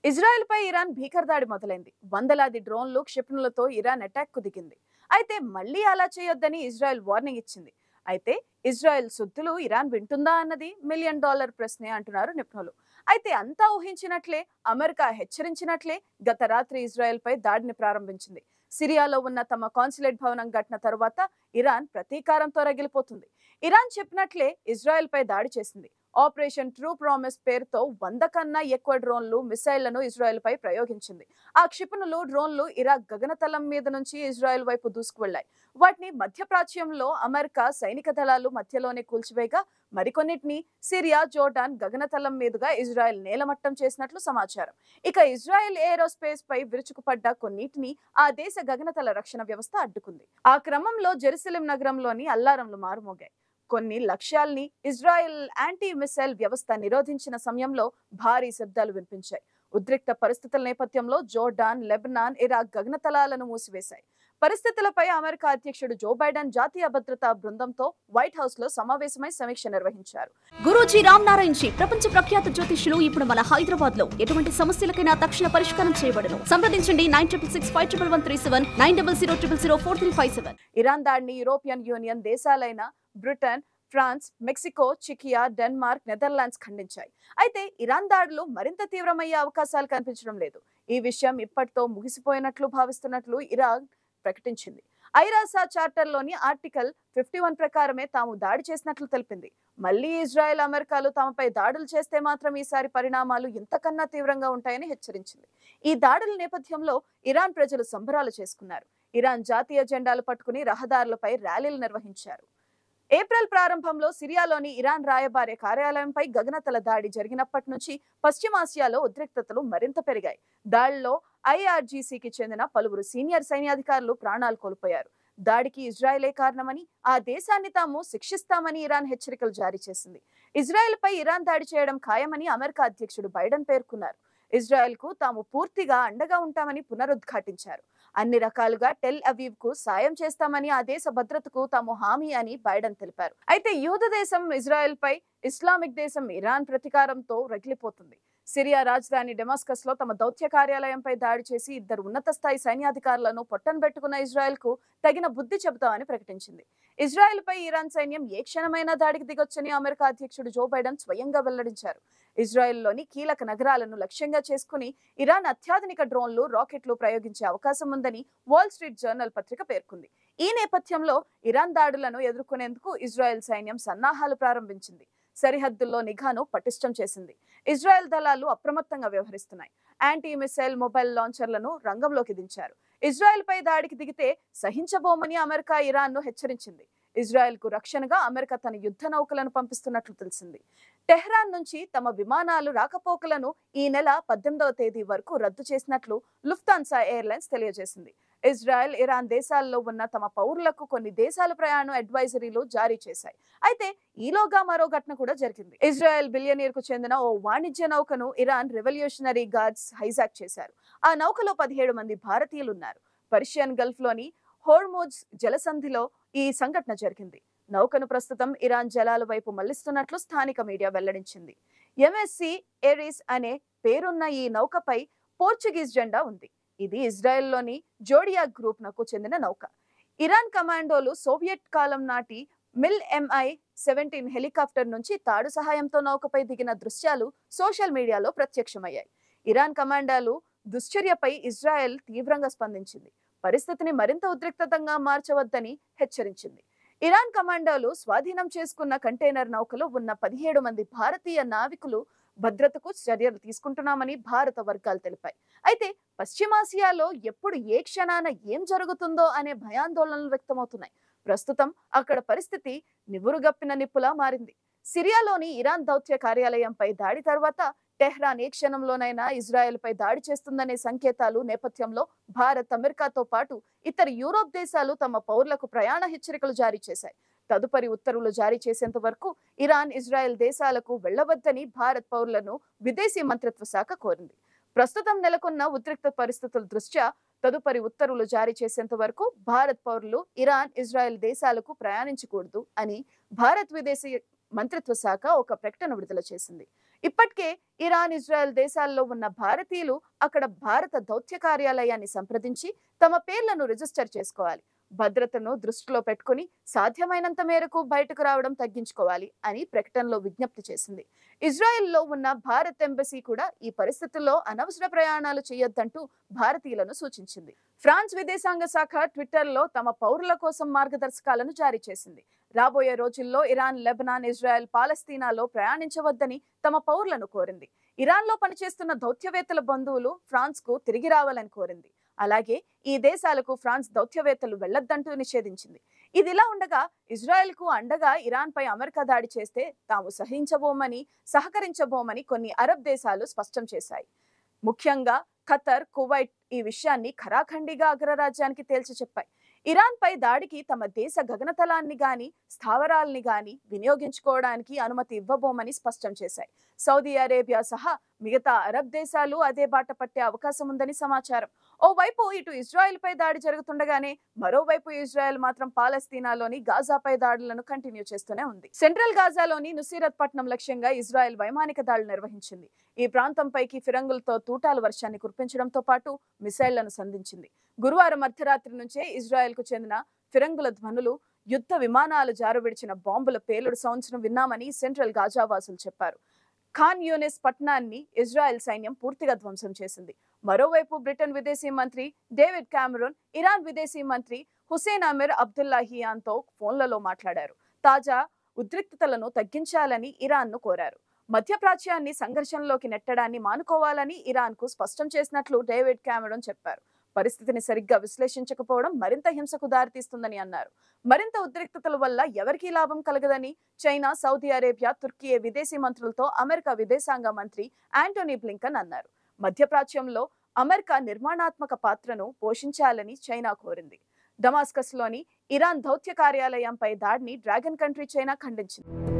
Israel పై Iran భీకరదాడి మొదలైంది వందలాది డ్రోన్లు క్షిపణులతో ఇరాన్ అటాక్ కు దిగింది అయితే మళ్ళీ అలా చేయొద్దని ఇజ్రాయెల్ వార్నింగ్ ఇచ్చింది అయితే ఇజ్రాయెల్ సుద్దులు ఇరాన్ వింటుందా అన్నది మిలియన్ డాలర్ ప్రశ్నే అంటున్నారు నిపుణులు అయితే అంతా ఊహించినట్లే అమెరికా హెచ్చరించినట్లే గత రాత్రి ఇజ్రాయెల్ పై దాడిని ప్రారంభించింది సిరియాలో ఉన్న తమ కాన్సులేట్ భవనం ఘటన తరువాత ఇరాన్ ప్రతీకారంతో రగిలిపోతుంది ఇరాన్ చెప్పినట్లే ఇజ్రాయెల్ పై దాడి చేసింది ఆపరేషన్ ట్రూ ప్రామిస్ పేరుతో వంద కన్నా ఎక్కువ డ్రోన్లు మిసైళ్లను ఇజ్రాయెల్ పై ప్రయోగించింది ఆ క్షిపణులు డ్రోన్లు ఇరాక్ గగనతలం మీద నుంచి ఇజ్రాయెల్ వైపు దూసుకువెళ్లాయి వాటిని మధ్యప్రాచ్యంలో అమెరికా సైనిక దళాలు మధ్యలోనే కూల్చివేయగా మరికొన్నిటిని సిరియా జోర్డాన్ గగనతలం మీదుగా ఇజ్రాయెల్ నేలమట్టం చేసినట్లు సమాచారం ఇక ఇజ్రాయెల్ ఏరోస్పేస్ పై విరుచుకుపడ్డ కొన్నిటిని ఆ దేశ గగనతల రక్షణ వ్యవస్థ అడ్డుకుంది ఆ క్రమంలో జెరూసలేం నగరంలోని అల్లారంలు మారుమోగాయి కొన్ని లక్ష్యాల్ని ఇజ్రాయెల్ యాంటీ మిసైల్ వ్యవస్థ నిరోధించిన సమయంలో భారీ శబ్దాలు వినిపించాయి ఉద్రిక్త పరిస్థితుల నేపథ్యంలో జోర్డాన్ లెబనాన్ ఇరాక్ గగనతలాలను మూసివేశాయి పరిస్థితులపై అమెరికా అధ్యక్షుడు జో బైడెన్ జాతీయ భద్రతా బృందంతో వైట్ హౌస్ లో సమావేశమై సమీక్ష నిర్వహించారు గురూజీ రామ్ నారాయణ్ జీ ప్రపంచ ప్రఖ్యాత జ్యోతిష్యులు ఇప్పుడు మన హైదరాబాద్ లో ఎటువంటి సమస్యలకైనా తక్షణ పరిష్కారం చేయబడను సంప్రదించండి nine triple six five triple one three seven nine double zero triple zero four three five seven Iran దాడిని యూరోపియన్ యూనియన్ దేశాలైన బ్రిటన్ ఫ్రాన్స్ మెక్సికో చికియా డెన్మార్క్ నెదర్లాండ్స్ ఖండించాయి అయితే ఇరాన్ దాడులు మరింత తీవ్రమయ్యే అవకాశాలు కనిపించడం లేదు ఈ విషయం ఇప్పటితో ముగిసిపోయినట్లు భావిస్తున్నట్లు ఇరాన్ ప్రకటించింది ఐరాసా చార్టర్లోని ఆర్టికల్ ఫిఫ్టీ వన్ ప్రకారమే తాము దాడి చేసినట్లు తెలిపింది మళ్లీ ఇజ్రాయెల్ అమెరికాలు తమపై దాడులు చేస్తే మాత్రం ఈసారి పరిణామాలు ఇంతకన్నా తీవ్రంగా ఉంటాయని హెచ్చరించింది ఈ దాడుల నేపథ్యంలో ఇరాన్ ప్రజలు సంబరాలు చేసుకున్నారు ఇరాన్ జాతీయ జెండాలు పట్టుకుని రహదారులపై ర్యాలీలు నిర్వహించారు ఏప్రిల్ ప్రారంభంలో సిరియాలోని ఇరాన్ రాయబార కార్యాలయంపై గగనతల దాడి జరిగినప్పటి నుంచి పశ్చిమాసియాలో ఉద్రిక్తతలు మరింత పెరిగాయి దాడిలో ఐఆర్జీసీకి చెందిన పలువురు సీనియర్ సైన్యాధికారులు ప్రాణాలు కోల్పోయారు దాడికి ఇజ్రాయెలే కారణమని ఆ దేశాన్ని తాము శిక్షిస్తామని ఇరాన్ హెచ్చరికలు జారీ చేసింది ఇజ్రాయెల్ పై ఇరాన్ దాడి చేయడం ఖాయమని అమెరికా అధ్యక్షుడు బైడెన్ పేర్కొన్నారు ఇజ్రాయెల్ కు తాము పూర్తిగా అండగా ఉంటామని పునరుద్ఘాటించారు అన్ని రకాలుగా టెల్ అవీవ్ కు సాయం చేస్తామని ఆ దేశ భద్రతకు తాము హామీ అని బైడెన్ తెలిపారు అయితే యూద దేశం ఇజ్రాయెల్ పై ఇస్లామిక్ దేశం ఇరాన్ ప్రతీకారంతో రగిలిపోతుంది సిరియా రాజధాని డెమాస్కస్ లో తమ దౌత్య కార్యాలయంపై దాడి చేసి ఇద్దరు ఉన్నత స్థాయి సైన్యాధికారులను పొట్టనబెట్టుకున్న ఇజ్రాయెల్ కు తగిన బుద్ధి చెబుతామని ప్రకటించింది ఇజ్రాయెల్ పై ఇరాన్ సైన్యం ఏ క్షణమైనా దాడికి దిగొచ్చని అమెరికా అధ్యక్షుడు జో బైడెన్ స్వయంగా వెల్లడించారు ఇజ్రాయెల్లోని కీలక నగరాలను లక్ష్యంగా చేసుకుని ఇరాన్ అత్యాధునిక డ్రోన్లు రాకెట్లు ప్రయోగించే అవకాశం ఉందని వాల్ స్ట్రీట్ జర్నల్ పత్రిక పేర్కొంది ఈ నేపథ్యంలో ఇరాన్ దాడులను ఎదుర్కొనేందుకు ఇజ్రాయెల్ సైన్యం సన్నాహాలు ప్రారంభించింది సరిహద్దుల్లో నిఘాను పటిష్టం చేసింది ఇజ్రాయెల్ దళాలు అప్రమత్తంగా వ్యవహరిస్తున్నాయి యాంటీ మిసైల్ మొబైల్ లాంచర్లను రంగంలోకి దించారు ఇజ్రాయెల్ పై దాడికి దిగితే సహించబోమని అమెరికా ఇరాన్ ను హెచ్చరించింది ఇజ్రాయెల్ కు రక్షణగా అమెరికా తన యుద్ధ నౌకలను పంపిస్తున్నట్లు తెలిసింది టెహ్రాన్ నుంచి తమ విమానాలు రాకపోకలను ఈ నెల పద్దెనిమిదవ తేదీ వరకు రద్దు చేసినట్లు లుఫ్తాన్సా ఎయిర్లైన్స్ తెలియజేసింది ఇజ్రాయెల్ ఇరాన్ దేశాల్లో ఉన్న తమ పౌరులకు కొన్ని దేశాల ప్రయాణం అడ్వైజరీలు జారీ చేశాయి అయితే ఈలోగా మరో ఘటన కూడా జరిగింది ఇజ్రాయెల్ బిలియనీర్ కు చెందిన ఓ వాణిజ్య నౌకను ఇరాన్ రెవల్యూషనరీ గార్డ్స్ హైజాక్ చేశారు ఆ నౌకలో పదిహేడు మంది భారతీయులు ఉన్నారు పర్షియన్ గల్ఫ్ లోని హోర్మోజ్ జలసంధిలో ఈ సంఘటన జరిగింది నౌకను ప్రస్తుతం ఇరాన్ జలాల వైపు మళ్లిస్తున్నట్లు స్థానిక మీడియా వెల్లడించింది ఎంఎస్సి ఎరిస్ అనే పేరున్న ఈ నౌకపై పోర్చుగీస్ జెండా ఉంది ఇది ఇజ్రాయెల్లోని జోడియా గ్రూప్ నకు చెందిన నౌక ఇరాన్ కమాండోలు సోవియట్ కాలం నాటి మిల్ ఎంఐ సెవెంటీన్ హెలికాప్టర్ నుంచి తాడు సహాయంతో నౌకపై దిగిన దృశ్యాలు సోషల్ మీడియాలో ప్రత్యక్షమయ్యాయి ఇరాన్ కమాండోలు దుశ్చర్యపై ఇజ్రాయెల్ తీవ్రంగా స్పందించింది పరిస్థితిని మరింత ఉద్రిక్తతంగా మార్చవద్దని హెచ్చరించింది ఇరాన్ కమాండోలు స్వాధీనం చేసుకున్న కంటైనర్ నౌకలో ఉన్న పదిహేడు మంది భారతీయ నావికులు భద్రతకు చర్యలు తీసుకుంటున్నామని భారత వర్గాలు తెలిపాయి అయితే పశ్చిమాసియాలో ఎప్పుడు ఏ క్షణాన ఏం జరుగుతుందో అనే భయాందోళనలు వ్యక్తమవుతున్నాయి ప్రస్తుతం అక్కడ పరిస్థితి నివురుగప్పిన నిప్పులా మారింది సిరియాలోని ఇరాన్ దౌత్య కార్యాలయంపై దాడి తర్వాత టెహ్రాన్ ఏ క్షణంలోనైనా ఇజ్రాయెల్ పై దాడి చేస్తుందనే సంకేతాలు నేపథ్యంలో భారత్ అమెరికాతో పాటు ఇతర యూరోప్ దేశాలు తమ పౌరులకు ప్రయాణ హెచ్చరికలు జారీ చేశాయి తదుపరి ఉత్తర్వులు జారీ చేసేంత వరకు ఇరాన్ ఇజ్రాయెల్ దేశాలకు వెళ్లవద్దని భారత్ పౌరులను విదేశీ మంత్రిత్వ శాఖ కోరింది ప్రస్తుతం నెలకొన్న ఉద్రిక్త పరిస్థితుల దృష్ట్యా తదుపరి ఉత్తర్వులు జారీ చేసేంత వరకు భారత్ పౌరులు ఇరాన్ ఇజ్రాయెల్ దేశాలకు ప్రయాణించకూడదు అని భారత్ విదేశీ మంత్రిత్వ శాఖ ఒక ప్రకటన విడుదల చేసింది ఇప్పటికే ఇరాన్ ఇజ్రాయెల్ దేశాల్లో ఉన్న భారతీయులు అక్కడ భారత దౌత్య కార్యాలయాన్ని సంప్రదించి తమ పేర్లను రిజిస్టర్ చేసుకోవాలి భద్రతను దృష్టిలో పెట్టుకుని సాధ్యమైనంత మేరకు బయటకు రావడం తగ్గించుకోవాలి అని ప్రకటనలో విజ్ఞప్తి చేసింది ఇజ్రాయెల్లో ఉన్న భారత్ ఎంబసీ కూడా ఈ పరిస్థితుల్లో అనవసర ప్రయాణాలు చేయొద్దంటూ భారతీయులను సూచించింది ఫ్రాన్స్ విదేశాంగ శాఖ ట్విట్టర్లో తమ పౌరుల కోసం మార్గదర్శకాలను జారీ చేసింది రాబోయే రోజుల్లో ఇరాన్ లెబనాన్ ఇజ్రాయెల్ పాలస్తీనాలో ప్రయాణించవద్దని తమ పౌరులను కోరింది ఇరాన్లో పనిచేస్తున్న దౌత్యవేత్తల బంధువులు ఫ్రాన్స్ కు తిరిగి రావాలని కోరింది అలాగే ఈ దేశాలకు ఫ్రాన్స్ దౌత్యవేత్తలు వెళ్లొద్దంటూ నిషేధించింది ఇదిలా ఉండగా ఇజ్రాయెల్ కు అండగా ఇరాన్ పై అమెరికా దాడి చేస్తే తాము సహించబోమని సహకరించబోమని కొన్ని అరబ్ దేశాలు స్పష్టం చేశాయి ముఖ్యంగా ఖతర్ కువైట్ ఈ విషయాన్ని ఖరాఖండిగా అగ్రరాజ్యానికి తేల్చి చెప్పాయి ఇరాన్ పై దాడికి తమ దేశ గగనతలాన్ని గాని స్థావరాల్ని గాని వినియోగించుకోవడానికి అనుమతి ఇవ్వబోమని స్పష్టం చేశాయి సౌదీ అరేబియా సహా మిగతా అరబ్ దేశాలు అదే బాట పట్టే అవకాశం ఉందని సమాచారం ఓవైపు ఇటు ఇజ్రాయెల్ పై దాడి జరుగుతుండగానే మరోవైపు ఇజ్రాయెల్ మాత్రం పాలస్తీనాలోని గాజాపై దాడులను కంటిన్యూ చేస్తూనే ఉంది సెంట్రల్ గాజాలోని నుసీరత్ పట్నం లక్ష్యంగా ఇజ్రాయెల్ వైమానిక దాడులు నిర్వహించింది ఈ ప్రాంతంపైకి ఫిరంగులతో తూటాల వర్షాన్ని కురిపించడంతో పాటు మిసైళ్లను సంధించింది గురువారం అర్ధరాత్రి నుంచే ఇజ్రాయెల్ కు చెందిన ఫిరంగుల ధ్వనులు యుద్ధ విమానాలు జారువిడిచిన బాంబుల పేలుడు సౌండ్స్ను విన్నామని సెంట్రల్ గాజా వాసులు చెప్పారు ఖాన్ యూనిస్ పట్టణాన్ని ఇజ్రాయెల్ సైన్యం పూర్తిగా ధ్వంసం చేసింది మరోవైపు బ్రిటన్ విదేశీ మంత్రి డేవిడ్ కామరూన్ ఇరాన్ విదేశీ మంత్రి హుసేన్ అమీర్ అబ్దుల్లాహియాన్తో ఫోన్లలో మాట్లాడారు తాజా ఉద్రిక్తతలను తగ్గించాలని ఇరాన్ను కోరారు మధ్యప్రాచ్యాన్ని సంఘర్షణలోకి నెట్టడాన్ని మానుకోవాలని ఇరాన్కు స్పష్టం చేసినట్లు డేవిడ్ కామరూన్ చెప్పారు పరిస్థితిని సరిగ్గా విశ్లేషించకపోవడం మరింత హింసకు దారితీస్తుందని అన్నారు మరింత ఉద్రిక్తతల వల్ల ఎవరికీ లాభం కలగదని చైనా సౌదీ అరేబియా తుర్కీ విదేశీ మంత్రులతో అమెరికా విదేశాంగ మంత్రి యాంటోనీ బ్లింకన్ అన్నారు మధ్యప్రాచ్యంలో అమెరికా నిర్మాణాత్మక పాత్రను పోషించాలని చైనా కోరింది డమాస్కస్లోని ఇరాన్ దౌత్య కార్యాలయంపై దాడిని డ్రాగన్ కంట్రీ చైనా ఖండించింది